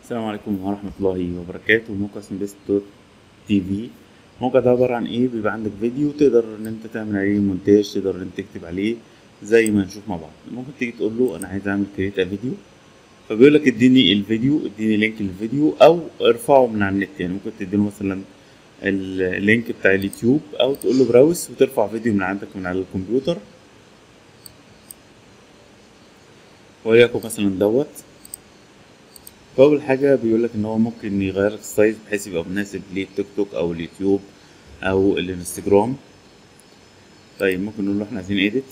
السلام عليكم ورحمة الله وبركاته موقع سمبيست دوت تي في الموقع ده عبارة عن ايه بيبقى عندك فيديو تقدر ان انت تعمل عليه مونتاج تقدر ان انت تكتب عليه زي ما نشوف مع بعض ممكن تيجي تقول له انا عايز اعمل كريت فيديو فبيقول لك اديني الفيديو اديني لينك للفيديو او ارفعه من على النت يعني ممكن تديله مثلا اللينك بتاع اليوتيوب او تقول له براوس وترفع فيديو من عندك من على الكمبيوتر وليكن مثلا دوت فأول حاجة بيقول لك إن هو ممكن يغير لك السايز بحيث يبقى مناسب للتيك توك أو اليوتيوب أو الانستجرام طيب ممكن نقول له إحنا عايزين إيديت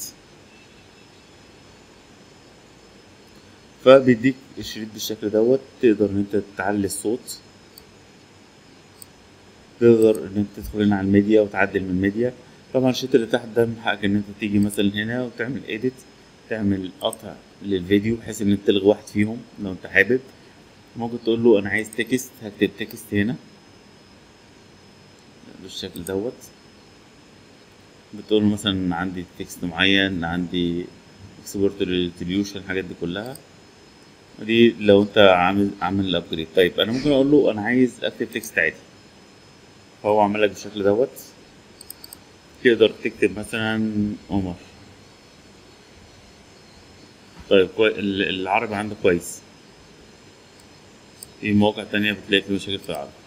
فبيديك الشريط بالشكل دوت تقدر إن أنت تعلي الصوت تقدر إن أنت تدخل هنا على الميديا وتعدل من الميديا طبعا الشريط اللي تحت ده من حقك إن أنت تيجي مثلا هنا وتعمل إيديت تعمل قطع للفيديو بحيث إن أنت تلغي واحد فيهم لو أنت حابب ممكن تقول له انا عايز تكست هكتب تكست هنا بالشكل دوت بتقول له مثلا عندي تكست معين عندي اكسبورت ريزوليوشن الحاجات دي كلها دي لو انت عامل عامل الابجريد طيب انا ممكن اقول له انا عايز اكتب تكست عادي فهو عمل لك بالشكل دوت تقدر تكتب مثلا عمر طيب العربي عنده كويس في مواقع تانية بتلاقي فيه مشاكل في العربي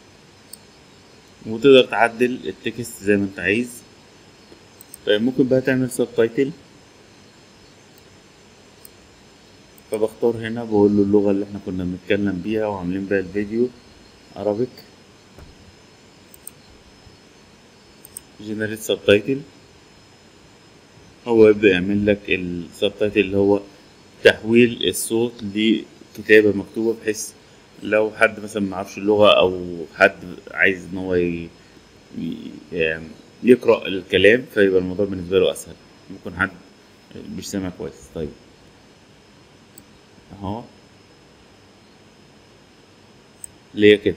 وتقدر تعدل التكست زي ما انت عايز طيب ممكن بقى تعمل سب تايتل فبختار هنا بقول له اللغة اللي احنا كنا بنتكلم بيها وعاملين بيها الفيديو عربيك جنريت سب تايتل هو يبدأ يعمل لك السب تايتل اللي هو تحويل الصوت لكتابة مكتوبة بحيث لو حد مثلا ما يعرفش اللغة أو حد عايز إن هو ي... ي... يقرأ الكلام فيبقى الموضوع بالنسبة له أسهل ممكن حد مش سامع كويس طيب أهو ليه كده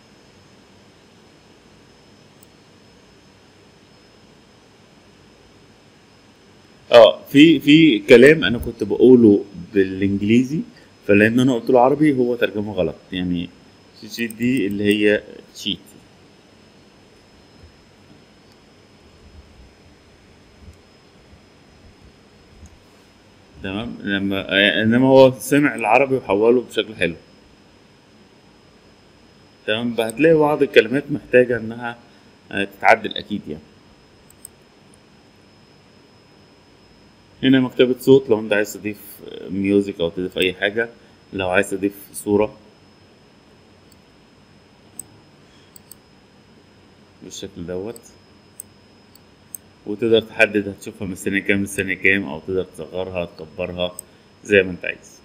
اه في في كلام انا كنت بقوله بالانجليزي فلان انا قلت له عربي هو ترجمه غلط يعني شيت دي اللي هي شيت تمام لما انما هو سمع العربي وحوله بشكل حلو تمام هتلاقي بعض الكلمات محتاجة انها تتعدل اكيد يعني هنا مكتبة صوت لو انت عايز تضيف ميوزك او تضيف اي حاجة لو عايز تضيف صورة بالشكل دوت وتقدر تحدد هتشوفها من السنة كام للسنة كام او تقدر تصغرها تكبرها زي ما انت عايز